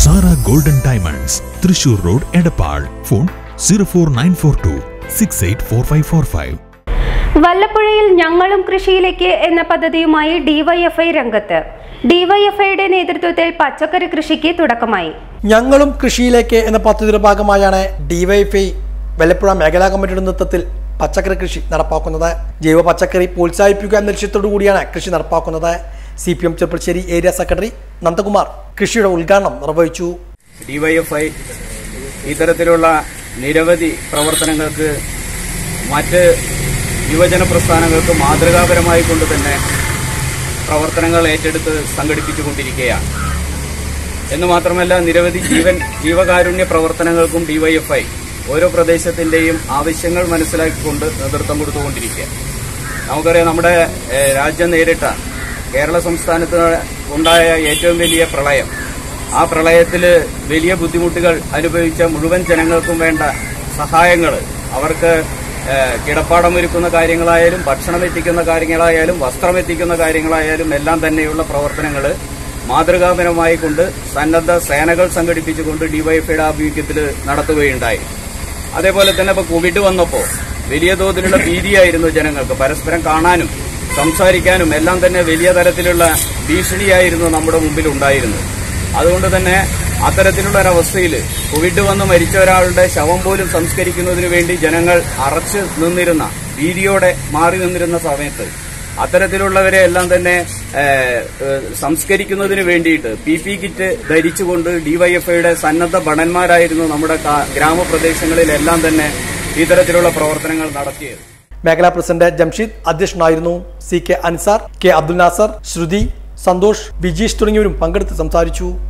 Sara golden diamonds Thrissur road Edappal phone zero four nine four two six eight four five four five വല്ലപ്പുഴയിൽ ഞങ്ങളും കൃഷിയിലേക്ക് എന്ന പദ്ധതിയുമായി DYFI രംഗത്ത് ഡിവൈഎഫ്ഐയുടെ നേതൃത്വത്തിൽ പച്ചക്കറി കൃഷിക്ക് തുടക്കമായി ഞങ്ങളും കൃഷിയിലേക്ക് എന്ന പദ്ധതിയുടെ ഭാഗമായാണ് ഡിവൈഎഫ്ഐ വെല്ലപ്പുഴ മേഖലാ കമ്മിറ്റിയുടെ നേതൃത്വത്തിൽ പച്ചക്കറി കൃഷി നടപ്പാക്കുന്നത് ജൈവ പച്ചക്കറി പ്രോത്സാഹിപ്പിക്കുക എന്ന ലക്ഷ്യത്തോടു കൂടിയാണ് കൃഷി നടപ്പാക്കുന്നത് C P M Cherpulassery area secretary Nandakumar കൃഷിയുടെ ഉദ്ഘാടനം നിർവഹിച്ചു ഡിവൈഎഫ്ഐ ഇത്തരത്തിലുള്ള നിരവധി പ്രവർത്തനങ്ങൾക്ക് മറ്റ് യുവജന പ്രസ്ഥാനങ്ങൾക്ക് മാതൃകാപരമായി കൊണ്ട് തന്നെ പ്രവർത്തനങ്ങൾ ഏറ്റെടുത്ത് സംഘടിപ്പിച്ചുകൊണ്ടിരിക്കുകയാണ് എന്ന് മാത്രമല്ല നിരവധി ജീവൻ ജീവകാരുണ്യ പ്രവർത്തനങ്ങൾക്കും ഡിവൈഎഫ്ഐ ഓരോ പ്രദേശത്തിന്റെയും ആവശ്യങ്ങൾ മനസ്സിലാക്കിക്കൊണ്ട് നേതൃത്വം കൊടുത്തുകൊണ്ടിരിക്കുക നമുക്കറിയാം നമ്മുടെ ഏഹ്, രാജ്യം നേരിട്ട കേരള സംസ്ഥാനത്ത് ഉണ്ടായ ഏറ്റവും വലിയ പ്രളയം ആ പ്രളയത്തിൽ വലിയ ബുദ്ധിമുട്ടുകൾ അനുഭവിച്ച മുഴുവൻ ജനങ്ങൾക്കും വേണ്ട സഹായങ്ങൾ അവർക്ക് ഏഹ്, കിടപ്പാടം ഒരുക്കുന്ന കാര്യങ്ങളായാലും ഭക്ഷണം എത്തിക്കുന്ന കാര്യങ്ങളായാലും വസ്ത്രം എത്തിക്കുന്ന കാര്യങ്ങളായാലും എല്ലാം തന്നെയുള്ള പ്രവർത്തനങ്ങൾ മാതൃകാപരമായി കൊണ്ട് സന്നദ്ധ സേനകൾ സംഘടിപ്പിച്ചുകൊണ്ട് ഡിവൈഎഫ്ഐയുടെ ആഭിമുഖ്യത്തിൽ നടത്തുകയുണ്ടായി അതേപോലെ തന്നെ ഇപ്പൊ കോവിഡ് വന്നപ്പോൾ വലിയ തോതിലുള്ള ഭീതിയായിരുന്നു ജനങ്ങൾക്ക് പരസ്പരം കാണാനും സംസാരിക്കാനും എല്ലാം തന്നെ വലിയ തരത്തിലുള്ള ഭീഷണിയായിരുന്നു നമ്മുടെ മുമ്പിൽ ഉണ്ടായിരുന്നത് അതുകൊണ്ട് തന്നെ അത്തരത്തിലുള്ള ഒരവസ്ഥയിൽ കോവിഡ് വന്ന് മരിച്ച ഒരാളുടെ ശവം പോലും സംസ്കരിക്കുന്നതിന് വേണ്ടി ജനങ്ങൾ അറച്ചു നിന്നിരുന്ന ഭീതിയോടെ മാറി നിന്നിരുന്ന സമയത്ത് അത്തരത്തിലുള്ളവരെ എല്ലാം തന്നെ ഏഹ്, ഏഹ്, സംസ്കരിക്കുന്നതിന് വേണ്ടിയിട്ട് പി പി കിറ്റ് ധരിച്ചുകൊണ്ട് ഡിവൈഎഫ്ഐയുടെ സന്നദ്ധ ഭടന്മാരായിരുന്നു നമ്മുടെ കാ- ഗ്രാമപ്രദേശങ്ങളിലെല്ലാം തന്നെ ഇത്തരത്തിലുള്ള പ്രവർത്തനങ്ങൾ നടത്തിയത് മേഖലാ പ്രസിഡന്റ് ജംഷീദ് അധ്യക്ഷനായിരുന്നു C K Ansar K Abdul Nasar Shruti Santhosh Vijeesh തുടങ്ങിയവരും പങ്കെടുത്ത് സംസാരിച്ചു